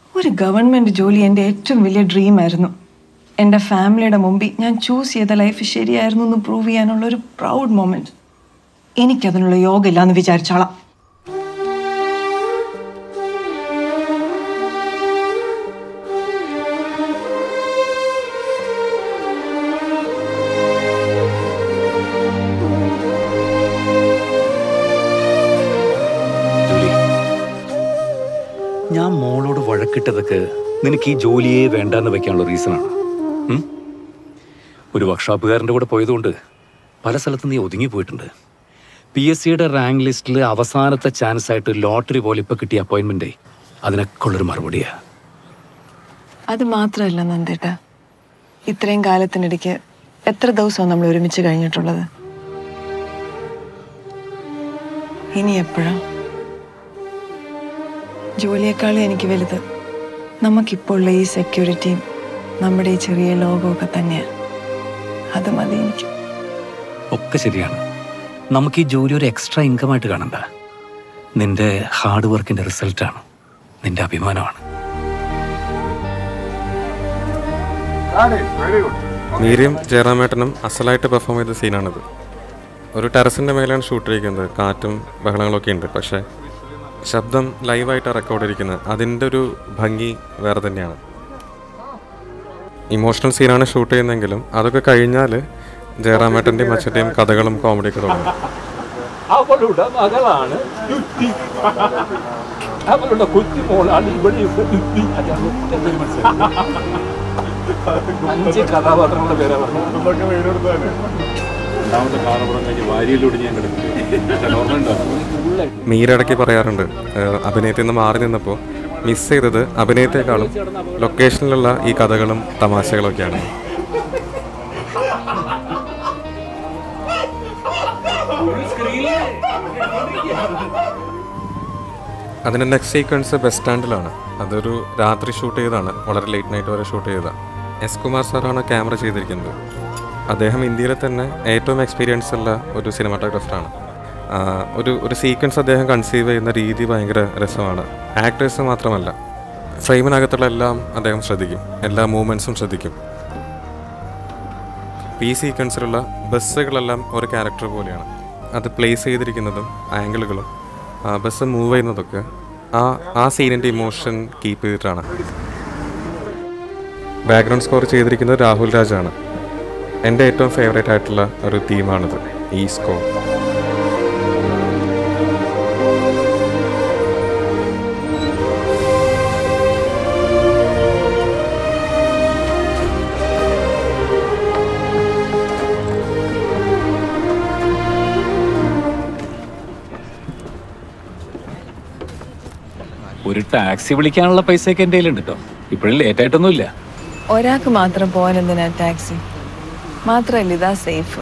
ഒരു ഗവൺമെൻറ് ജോലി എൻ്റെ ഏറ്റവും വലിയ ഡ്രീം ആയിരുന്നു എൻ്റെ ഫാമിലിയുടെ മുമ്പിൽ ഞാൻ ചൂസ് ചെയ്ത ലൈഫ് ശരിയായിരുന്നു എന്ന് പ്രൂവ് ചെയ്യാനുള്ള ഒരു പ്രൗഡ് മൊമെൻറ്റ് എനിക്കതിനുള്ള യോഗ ഇല്ലാന്ന് വിചാരിച്ചാളാം ജോലി ഞാൻ മോളോട് വഴക്കിട്ടതൊക്കെ നിനക്ക് ഈ ജോലിയെ വേണ്ടാന്ന് വെക്കാനുള്ള റീസണാണ് ഉം? ഒരു വർക്ക്ഷോപ്പുകാരൻ്റെ കൂടെ പോയതുകൊണ്ട് പല സ്ഥലത്തും നീ ഒതുങ്ങി പോയിട്ടുണ്ട് പി എസ് സിയുടെ റാങ്ക് ലിസ്റ്റിൽ അവസാനത്തെ ചാൻസ് ആയിട്ട് ലോട്ടറി പോലെ ഇപ്പൊ കിട്ടിയ അപ്പോയിന്റ്മെന്റേ അതിനൊക്കെ ഉള്ളൊരു മറുപടിയാ അത് മാത്രമല്ല നന്ദേട്ട ഇത്രയും കാലത്തിനിടയ്ക്ക് എത്ര ദിവസമാണ് നമ്മൾ ഒരുമിച്ച് കഴിഞ്ഞിട്ടുള്ളത് ഇനി എപ്പോഴാ ജോലിയേക്കാളും എനിക്ക് വലുത് നമുക്കിപ്പോൾ ഉള്ള ഈ സെക്യൂരിറ്റിയും നമ്മുടെ ഈ ചെറിയ ലോകമൊക്കെ തന്നെയാണ് അത് മതി എനിക്ക് ഒക്കെ ശരിയാണ് നമുക്ക് ഈ ജോലി ഒരു എക്സ്ട്രാ ഇൻകം ആയിട്ട് കാണണ്ട നിന്റെ ഹാർഡ് വർക്കിന്റെ റിസൾട്ടാണ് നിന്റെ അഭിമാനമാണ് മീരിയും ജയറാമേട്ടനും അസലായിട്ട് പെർഫോം ചെയ്ത സീനാണിത് ഒരു ടെറസിൻ്റെ മേലെയാണ് ഷൂട്ട് ചെയ്യിക്കുന്നത് കാറ്റും ബഹളങ്ങളൊക്കെ ഉണ്ട് പക്ഷേ ശബ്ദം ലൈവായിട്ട് റെക്കോർഡ് ഇരിക്കുന്നത് അതിൻ്റെ ഒരു ഭംഗി വേറെ തന്നെയാണ് ഇമോഷണൽ സീനാണ് ഷൂട്ട് ചെയ്യുന്നതെങ്കിലും അതൊക്കെ കഴിഞ്ഞാൽ ജയറാമേട്ടൻ്റെയും അച്ഛൻ്റെയും കഥകളും കോമഡിയൊക്കെ തുടങ്ങും അവളുടെ മകളാണ് യുക്തി അവളുടെ കൊച്ചുമോളാണ് ഇവിടെ യുക്തി അതാണ് എന്തൊരു മനസ്സിലായി അഞ്ച് കഥാപാത്രങ്ങളുടെ പേരാ രണ്ടാമത്തെ കാണുമ്പോൾ കഴിഞ്ഞ് വാരിയിലൂടെ ഞാൻ കിടക്കില്ല ഓർമ്മയുണ്ടോ മീരടക്കി പറയാറുണ്ട് ഏഹ് അഭിനയത്തിൽ നിന്ന് മാറി നിന്നപ്പോൾ മിസ് ചെയ്തത് അഭിനയത്തെക്കാളും ലൊക്കേഷനിലുള്ള ഈ കഥകളും തമാശകളൊക്കെയാണ് അതിൻ്റെ നെക്സ്റ്റ് സീക്വൻസ് ബസ് സ്റ്റാൻഡിലാണ് അതൊരു രാത്രി ഷൂട്ട് ചെയ്തതാണ് വളരെ ലേറ്റ് നൈറ്റ് വരെ ഷൂട്ട് ചെയ്തതാണ് എസ് കുമാർ സാറാണ് ക്യാമറ ചെയ്തിരിക്കുന്നത് അദ്ദേഹം ഇന്ത്യയിലെ തന്നെ ഏറ്റവും എക്സ്പീരിയൻസ് ഉള്ള ഒരു സിനിമാറ്റോഗ്രാഫറാണ് ഒരു ഒരു സീക്വൻസ് അദ്ദേഹം കൺസീവ് ചെയ്യുന്ന രീതി ഭയങ്കര രസമാണ് ആക്ടേഴ്സ് മാത്രമല്ല ഫ്രെയിമിനകത്തുള്ള എല്ലാം അദ്ദേഹം ശ്രദ്ധിക്കും എല്ലാ മൂവ്മെൻറ്റ്സും ശ്രദ്ധിക്കും ഈ സീക്വൻസിലുള്ള ബസ്സുകളെല്ലാം ഒരു ക്യാരക്ടർ പോലെയാണ് അത് പ്ലേസ് ചെയ്തിരിക്കുന്നതും ആംഗിളുകളും ബസ് മൂവ് ചെയ്യുന്നതൊക്കെ ആ ആ സീനിൻ്റെ ഇമോഷൻ കീപ്പ് ചെയ്തിട്ടാണ് ബാക്ക്ഗ്രൗണ്ട് സ്കോർ ചെയ്തിരിക്കുന്നത് രാഹുൽ രാജാണ് എൻ്റെ ഏറ്റവും ഫേവറേറ്റ് ആയിട്ടുള്ള ഒരു തീമാണിത് ഈ സ്കോർ ഒരു ടാക്സി വിളിക്കാനുള്ള പൈസയൊക്കെ എൻ്റെ കയ്യിലുണ്ട് കേട്ടോ ഇപ്പോഴും ലേറ്റ് ആയിട്ടൊന്നുമില്ല ഒരാൾക്ക് മാത്രം പോകാൻ എന്തിനാ ടാക്സി മാത്രമല്ല ഇതാ സേഫ്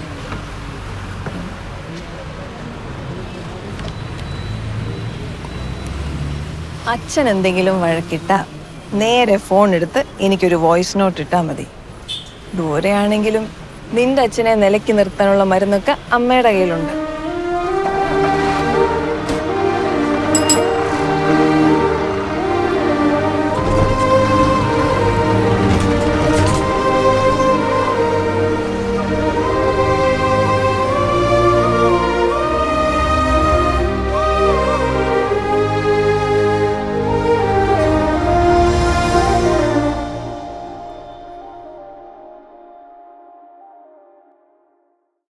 അച്ഛൻ എന്തെങ്കിലും വഴക്കിട്ട നേരെ ഫോൺ എടുത്ത് എനിക്കൊരു വോയിസ് നോട്ട് ഇട്ടാൽ മതി ദൂരെയാണെങ്കിലും നിന്റെ അച്ഛനെ നിലയ്ക്ക് നിർത്താനുള്ള മരുന്നൊക്കെ അമ്മയുടെ കയ്യിലുണ്ട്